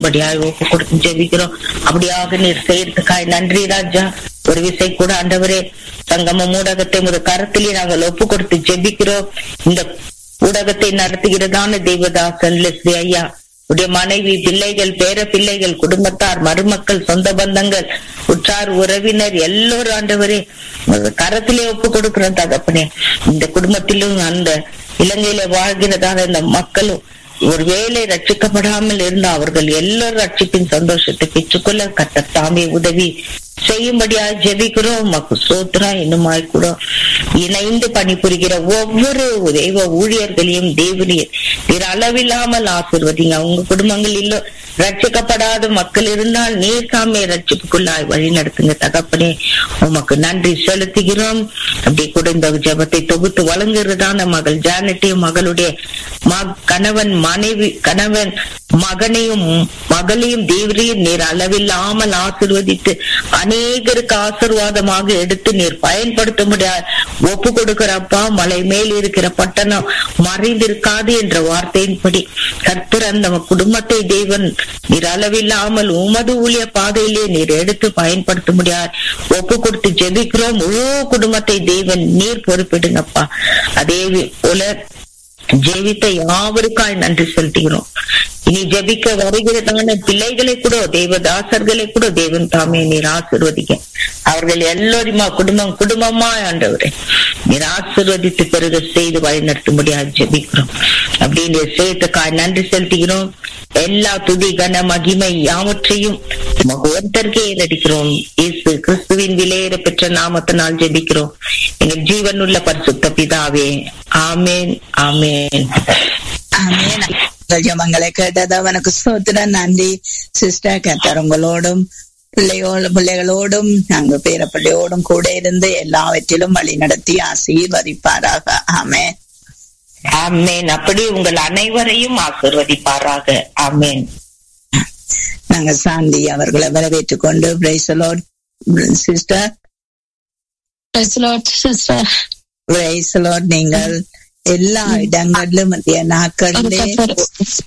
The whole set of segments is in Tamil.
செய்யும்படியாக ஒப்பு கொடுத்து ஜெபிக்கிறோம் அப்படியாக நீர் செய்யறதுக்காய் நன்றி ராஜா ஒரு விசை கூட ஆண்டவரே சங்கம ஊடகத்தை முத கருத்திலே நாங்கள் ஒப்பு கொடுத்து ஜெபிக்கிறோம் இந்த ஊடகத்தை நடத்துகிறதான தெய்வதாசன் லெஸ்லி ஐயா உடைய மனைவி பிள்ளைகள் பேர பிள்ளைகள் குடும்பத்தார் மருமக்கள் சொந்த பந்தங்கள் உற்றார் உறவினர் எல்லோரும் ஆண்டவரே உங்க கரத்திலே ஒப்பு கொடுக்கிறோம் தகப்பனே இந்த குடும்பத்திலும் அந்த இலங்கையில வாழ்கிறதான இந்த மக்களும் ஒருவேளை ரட்சிக்கப்படாமல் இருந்த அவர்கள் எல்லோரும் ரட்சிப்பின் சந்தோஷத்தை பெற்றுக்கொள்ள கத்த தாமே உதவி செய்யும்படியா ஜெபிக்கிறோம் மக்கு சோத்திரம் இன்னுமாய் கூட இணைந்து பணிபுரிகிற ஒவ்வொரு தெய்வ ஊழியர்களையும் தேவனியர் நீர் அளவில்லாமல் ஆசிர்வதிங்க உங்க குடும்பங்கள் இல்ல ரட்சிக்கப்படாத மக்கள் இருந்தால் நீர் தாமே ரட்சிப்புக்குள்ளாய் வழி நடத்துங்க தகப்பனே உமக்கு நன்றி செலுத்துகிறோம் அப்படி கூட இந்த ஜெபத்தை தொகுத்து வழங்குறதான மகள் ஜானட்டையும் மகளுடைய ம- கணவன் மனைவி கணவன் மகனையும் மகளையும் தேவரையும் நீர் அளவில்லாமல் ஆசிர்வதித்து அநேகருக்கு ஆசீர்வாதமாக எடுத்து நீர் பயன்படுத்த முடியாது ஒப்பு கொடுக்கிறப்பா மலை மேல் இருக்கிற பட்டணம் மறைந்திருக்காது என்ற வார்த்தையின்படி கர்த்தர் அந்த குடும்பத்தை தேவன் நீர் அளவில்லாமல் உமது ஊழிய பாதையிலே நீர் எடுத்து பயன்படுத்த முடியாது ஒப்பு கொடுத்து ஜெபிக்கிறோம் முழு குடும்பத்தை தேவன் நீர் பொறுப்பிடுங்கப்பா அதே போல ஜெபித்த யாவருக்காய் நன்றி செலுத்துகிறோம் இனி ஜெபிக்க வருகிறதான பிள்ளைகளை கூட தேவதாசர்களை கூட தேவன் தாமே நீர் ஆசிர்வதிக்க அவர்கள் எல்லோருமா குடும்பம் குடும்பமா ஆண்டவரே நீர் ஆசிர்வதித்து பிறகு செய்து வழிநடத்தும்படியாக ஜெபிக்கிறோம் அப்படின்னு செய்யத்துக்காய் நன்றி செலுத்துகிறோம் எல்லா துதி கன மகிமை யாவற்றையும் உமக்கு ஒருத்தருக்கே நடிக்கிறோம் இயேசு கிறிஸ்துவின் விலையேற பெற்ற நாமத்தினால் ஜெபிக்கிறோம் எங்கள் ஜீவனுள்ள பரிசுத்த பிதாவே ஆமேன் ஆமேன் ஆமென். உங்கள் ஜெபங்களை கேட்டது அவனுக்கு ஸ்தோத்திரம் நன்றி சிஸ்டர் கத்தர் உங்களோடும் பிள்ளையோடு பிள்ளைகளோடும் நாங்க பேர பிள்ளையோடும் கூட இருந்து எல்லாவற்றிலும் வழி நடத்தி ஆசீர்வதிப்பாராக ஆமென் ஆமேன் அப்படி உங்கள் அனைவரையும் ஆசிர்வதிப்பாராக ஆமேன் நாங்க சாந்தி அவர்களை வரவேற்றுக் கொண்டு praise the Lord sister Praise the Lord, sister. Praise the Lord நீங்கள் எல்லா இடங்களிலும் மத்திய ஒரு நாட்களிலே கத்தர்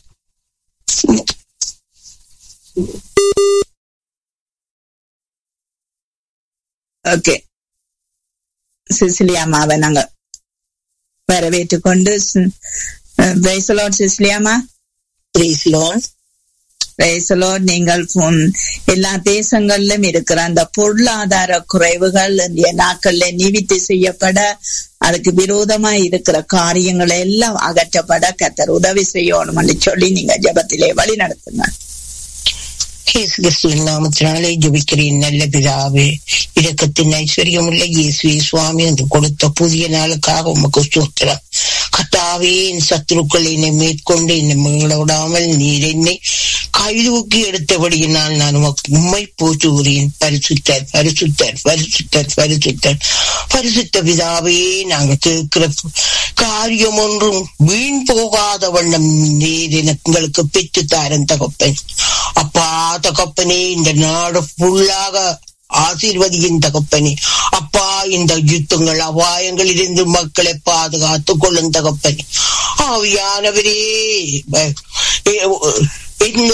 ஓகே சிசிலியாமாவை நாங்க வரவேற்றுக் கொண்டு பிரைசலோட் சிசிலியாமா Praise Lord. பிரைசலோட் நீங்கள் உம், எல்லா தேசங்களிலும் இருக்கிற அந்த பொருளாதார குறைவுகள் இந்த நாட்கள்ல நிவித்தி செய்யப்பட அதுக்கு விரோதமா இருக்கிற காரியங்கள் எல்லாம் அகற்றப்பட கத்தர் உதவி செய்யணும் சொல்லி நீங்க ஜெபத்திலே வழி நடத்துங்க இயேசு கிறிஸ்துவின் நாமத்தினாலே ஜெபிக்கிறேன் நல்ல பிதாவே இரக்கத்தின் ஐஸ்வர்யமுள்ள இயேசுவே சுவாமி என்று கொடுத்த புதிய நாளுக்காக உமக்கு சூத்திரம் கத்தாவே என் சத்துருக்கள் என்னை மேற்கொண்டு என்னை மீள விடாமல் நீர் என்னை கைதூக்கி எடுத்தபடியினால் நான் உமக்கு உம்மை போற்றுகிறேன் பரிசுத்தர் பரிசுத்தர் பரிசுத்தர் பரிசுத்தர் பரிசுத்த பிதாவே நாங்க கேட்கிற காரியம் ஒன்றும் வீண் போகாத வண்ணம் நீர் எனக்கு உங்களுக்கு பெற்று தாரன் தகப்பன் அப்பா தகப்பனே இந்த நாடு ஃபுல்லாக ஆசீர்வதியின் தகப்பனே அப்பா இந்த யுத்தங்கள் அபாயங்களிலிருந்து மக்களை பாதுகாத்துக் கொள்ளும் தகப்பனே ஆவியானவரே அஹ், எ-